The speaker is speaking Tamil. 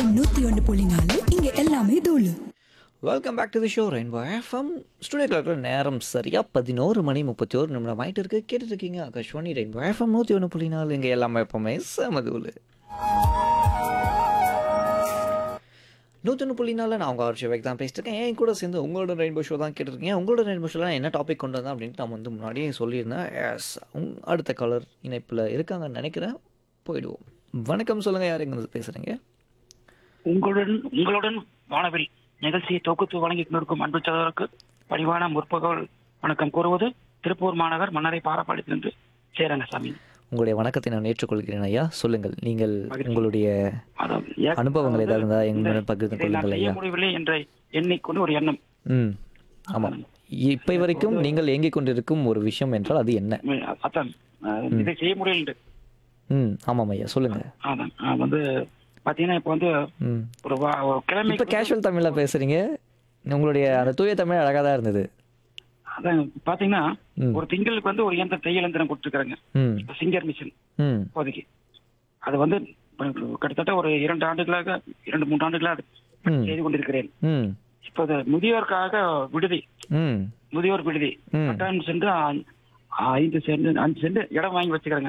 எஃப்எம் நூத்தி ஒன்று புள்ளி நாலு இங்க எல்லாமே தூளு welcome back to the show rainbow FM studio கிளாக்ல நேரம் சரியாக பதினோரு மணி முப்பத்தி ஒரு நிமிடம் ஆகிட்டு இருக்கு கேட்டுட்டு இருக்கீங்க ஆகாஷ்வாணி ரெயின்போ எஃப்எம் நூற்றி ஒன்று புள்ளி நாலு இங்கே எல்லாமே எப்பவுமே செமதூள் நூற்றி ஒன்று புள்ளி நாலில் நான் உங்கள் ஆர்ச்சி வைக் தான் பேசிட்டு இருக்கேன் என் கூட சேர்ந்து உங்களோட ரெயின்போ ஷோ தான் கேட்டிருக்கீங்க உங்களோட ரெயின்போ ஷோவில் என்ன டாபிக் கொண்டு வந்தேன் அப்படின்ட்டு நான் வந்து முன்னாடியே சொல்லியிருந்தேன் எஸ் அடுத்த கலர் இணைப்பில் இருக்காங்கன்னு நினைக்கிறேன் போயிடுவோம் வணக்கம் சொல்லுங்கள் யார் எங்கே பேசுகிறீங்க உங்களுடன் உங்களுடன் வானவில் நிகழ்ச்சியை தொகுத்து வழங்கி கொண்டிருக்கும் அன்பு சகோதரருக்கு பணிவான முற்பகல் வணக்கம் கூறுவது திருப்பூர் மாநகர் மன்னரை பாரப்பாளையத்திலிருந்து சேரங்கசாமி உங்களுடைய வணக்கத்தை நான் ஏற்றுக்கொள்கிறேன் ஐயா சொல்லுங்கள் நீங்கள் உங்களுடைய அதான் ஏ- அனுபவங்கள் ஏதாவது இருந்தால் எங்களுடன் பகிர்ந்து இதை நான் கொள்ளுங்கள் செய்ய ஐயா முடியவில்லை என்ற எண்ணிக்கொண்டு ஒரு எண்ணம் ம் ஆமாம் இப்போ வரைக்கும் நீங்கள் இயங்கிக் கொண்டிருக்கும் ஒரு விஷயம் என்றால் அது என்ன உம், அதான் அஹ், இதை செய்ய முடியல என்று ம் ஆமாம் ஐயா சொல்லுங்க அதான் அஹ், வந்து பாத்தீங்கன்னா இப்ப வந்து ம் ஒரு வா- ஒரு கிழமை இப்போ கேஷுவல் தமிழில் பேசுகிறீங்க உங்களுடைய அந்த தூய தமிழ் அழகாக தான் இருந்தது அதான் பாத்தீங்கன்னா ம். ஒரு திங்களுக்கு வந்து ஒரு இயந்திரம் தையல் இயந்திரம் கொடுத்துருக்காங்க ம் சிங்கர் மிஷின் ம் இப்போதைக்கு அது வந்து இப்ப கிட்டத்தட்ட ஒரு இரண்டு ஆண்டுகளாக இரண்டு மூன்று ஆண்டுகளாக ம் செய்து கொண்டிருக்கிறேன் ம் இப்போது முதியோருக்காக விடுதி ம் முதியோர் விடுதி ம். கட்டாயம் சென்று ஐ- ஐந்து சென்ட் அஞ்சு சென்ட் இடம் வாங்கி வச்சுக்கிறாங்க